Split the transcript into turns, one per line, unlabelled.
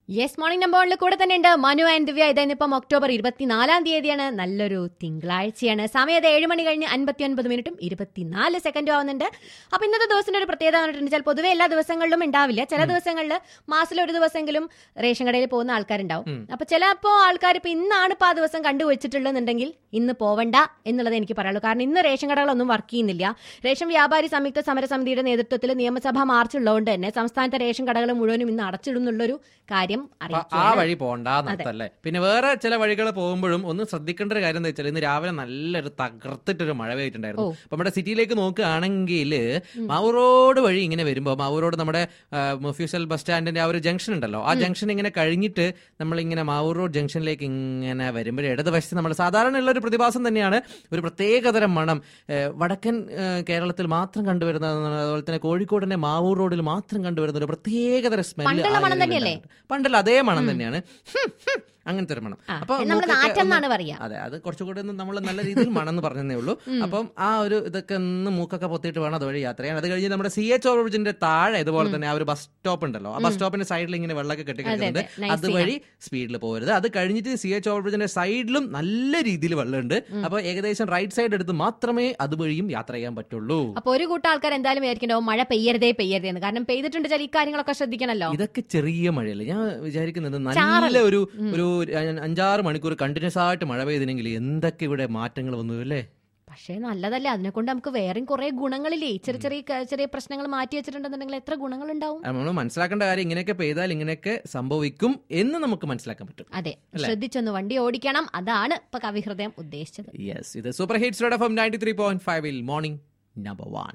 Yes morning നമ്പറിൽ കൂടെ തന്നെ ഉണ്ട് മനു ആൻഡ് ദിവ്യ ഇതായിന്നിപ്പം ഒക്ടോബർ ഇരുപത്തിനാലാം തീയതിയാണ് നല്ലൊരു തിങ്കളാഴ്ചയാണ് സമയം അത് ഏഴ് മണി കഴിഞ്ഞ് അൻപത്തി ഒൻപത് മിനിറ്റും ഇരുപത്തിനാല് സെക്കൻഡും ആവുന്നുണ്ട് അപ്പൊ ഇന്നത്തെ ദിവസത്തിന്റെ ഒരു പ്രത്യേകത എന്ന് പറഞ്ഞിട്ടുണ്ടെങ്കിൽ പൊതുവെ എല്ലാ ദിവസങ്ങളിലും ഉണ്ടാവില്ല ചില ദിവസങ്ങളിൽ മാസത്തിൽ ഒരു ദിവസമെങ്കിലും റേഷൻ കടയിൽ പോകുന്ന ആൾക്കാരുണ്ടാവും അപ്പൊ ചിലപ്പോ ആൾക്കാർ ഇപ്പൊ ഇന്നാണ് ഇപ്പൊ ആ ദിവസം കണ്ടുവച്ചിട്ടുള്ളതെന്നുണ്ടെങ്കിൽ ഇന്ന് പോവണ്ട എന്നുള്ളത് എനിക്ക് പറയുള്ളൂ കാരണം ഇന്ന് റേഷൻ കടകളൊന്നും വർക്ക് ചെയ്യുന്നില്ല റേഷൻ വ്യാപാരി സംയുക്ത സമരസമിതിയുടെ നേതൃത്വത്തിൽ നിയമസഭാ മാർച്ച് ഉള്ളതുകൊണ്ട് തന്നെ സംസ്ഥാനത്തെ റേഷൻ കടകൾ മുഴുവനും ഇന്ന് അടച്ചിടുന്നുള്ളൊരു കാര്യം
അപ്പൊ ആ
അറിയിക്കുകയാണ്
വഴി പോണ്ടെന്നല്ലേ പിന്നെ വേറെ ചില വഴികൾ പോകുമ്പോഴും ഒന്ന് ശ്രദ്ധിക്കേണ്ട ഒരു കാര്യം എന്താ വെച്ചാൽ ഇന്ന് രാവിലെ നല്ലൊരു തകർത്തിട്ടൊരു മഴ പെയ്തിട്ടുണ്ടായിരുന്നു
ഓ.
അപ്പൊ നമ്മുടെ സിറ്റിയിലേക്ക് നോക്കുകയാണെങ്കിൽ മാവൂർ റോഡ് വഴി ഇങ്ങനെ വരുമ്പോൾ മാവൂർ റോഡ് നമ്മുടെ ആ, മുഫ്യൂസൽ ബസ് സ്റ്റാൻഡിന്റെ ആ ഒരു ജംഗ്ഷൻ ഉണ്ടല്ലോ ആ ജംഗ്ഷൻ ഇങ്ങനെ കഴിഞ്ഞിട്ട് നമ്മളിങ്ങനെ മാവൂർ റോഡ് ജംഗ്ഷനിലേക്ക് ഇങ്ങനെ വരുമ്പോൾ ഇടതുവശത്ത് നമ്മൾ സാധാരണ ഉള്ള ഒരു പ്രതിഭാസം തന്നെയാണ് ഒരു പ്രത്യേകതരം മണം ഏ, വടക്കൻ ഏ, കേരളത്തിൽ മാത്രം കണ്ടുവരുന്ന അതുപോലെ തന്നെ കോഴിക്കോടിന്റെ മാവൂർ റോഡിൽ മാത്രം കണ്ടുവരുന്ന ഒരു പ്രത്യേകതര
പണ്ടുള്ള മണം
സ്മെല്ല്
തന്നെയല്ലേ?
പണ്ടല്ല അതേ മണം തന്നെയാണ് ഹും, ഹും, അങ്ങനത്തെ ഒരു മണം
ആ,
അപ്പൊ
നമ്മൾ
മൂക്കൊക്കെ
നാറ്റം
ഒന്ന്
എന്നാണ് പറയാ
അതെ അത് കുറച്ചുകൂടി ഒന്ന് നമ്മൾ നല്ല രീതിയിൽ മണമെന്ന് പറഞ്ഞതേ ഉള്ളൂ അപ്പം ആ ഒരു ഇതൊക്കെ ഒന്ന് മൂക്കൊക്കെ പൊത്തിയിട്ട് വേണം അതുവഴി യാത്ര ചെയ്യാൻ അത് കഴിഞ്ഞ് നമ്മുടെ സി എച്ച് ഓവർബ്രിഡ്ജിന്റെ താഴെ ഇതുപോലെ തന്നെ ആ ഒരു ബസ് സ്റ്റോപ്പ് ഉണ്ടല്ലോ ആ ബസ് സ്റ്റോപ്പിന്റെ സൈഡിൽ ഇങ്ങനെ വെള്ളമൊക്കെ കെട്ടി കിടക്കുന്നുണ്ട്
അതെ, nice
അതുവഴി സ്പീഡിൽ പോകരുത് അത് കഴിഞ്ഞിട്ട് സി എച്ച് ഓവർബ്രിഡ്ജിന്റെ സൈഡിലും നല്ല രീതിയിൽ വെള്ളമുണ്ട് അപ്പൊ ഏകദേശം റൈറ്റ് സൈഡ് എടുത്ത് മാത്രമേ അതുവഴിയും യാത്ര ചെയ്യാൻ പറ്റുള്ളൂ
അപ്പൊ ഒരു കൂട്ടം ആൾക്കാർ എന്തായാലും വിചാരിക്കണ്ടാവും മഴ പെയ്യരുതേ പെയ്യരുതേ എന്ന് കാരണം പെയ്തിട്ടുണ്ട് ചില ഈ കാര്യങ്ങളൊക്കെ ശ്രദ്ധിക്കണല്ലോ
ഇതൊക്കെ ചെറിയ മഴയല്ലേ ഞാൻ വിചാരിക്കുന്നത്
ചാറൽ.
നല്ല ഒരു ഒരു അഞ്ചാറ് മണിക്കൂർ കണ്ടിന്യൂസ് ആയിട്ട് മഴ പെയ്തിനെങ്കിൽ എന്തൊക്കെ ഇവിടെ മാറ്റങ്ങൾ വന്നു അല്ലേ
പക്ഷേ നല്ലതല്ലേ അതിനെ കൊണ്ട് നമുക്ക് വേറെയും കുറെ ഗുണങ്ങളില്ലേ ചെറിയ ചെറിയ ക- ചെറിയ പ്രശ്നങ്ങൾ മാറ്റി വെച്ചിട്ടുണ്ടെന്നുണ്ടെങ്കിൽ എത്ര ഗുണങ്ങളുണ്ടാവും
നമ്മൾ മനസ്സിലാക്കേണ്ട കാര്യം ഇങ്ങനെയൊക്കെ പെയ്താൽ ഇങ്ങനെയൊക്കെ സംഭവിക്കും എന്ന് നമുക്ക് മനസ്സിലാക്കാൻ പറ്റും
അതെ ശ്രദ്ധിച്ചൊന്ന് വണ്ടി ഓടിക്കണം അതാണ് ഇപ്പൊ കവിഹൃദയം ഉദ്ദേശിച്ചത്
യെസ് ഇത് super hits F M ninety three point ഫൈവിൽ മോർണിംഗ് നമ്പർ വൺ